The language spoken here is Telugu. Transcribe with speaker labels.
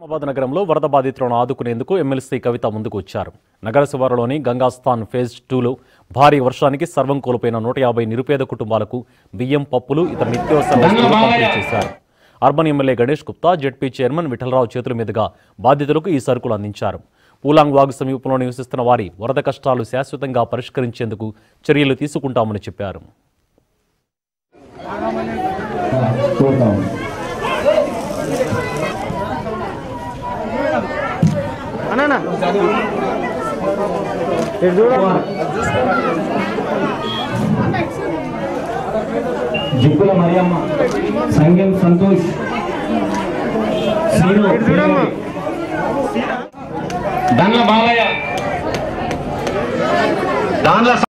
Speaker 1: నిజామాబాద్ నగరంలో వరద బాధితులను ఆదుకునేందుకు ఎమ్మెల్సీ కవిత ముందుకు వచ్చారు నగర శివారులోని గంగాస్థాన్ ఫేజ్ టూలో భారీ వర్షానికి సర్వం కోల్పోయిన నూట యాభై నిరుపేద కుటుంబాలకు బియ్యం పప్పులు ఇతర నిత్యావసర వస్తువులు పంపిణీ చేశారు urban MLA Ganesh Gupta ZP chairman Vithalarao చేతుల మీదుగా బాధితులకు ఈ సరుకులు అందించారు పూలాంగ్ వాగు సమీపంలో నివసిస్తున్న వారి వరద కష్టాలు శాశ్వతంగా పరిష్కరించేందుకు చర్యలు తీసుకుంటామని చెప్పారు
Speaker 2: చూద్దాం
Speaker 3: అన్నా ఇటు చూడమ్మా
Speaker 2: జిక్కుల మరియమ్మ సంగం సంతోష్ శ్రీను
Speaker 3: ఇటు చూడమ్మా
Speaker 2: దండ్ల బాలయ్య
Speaker 3: దానిలో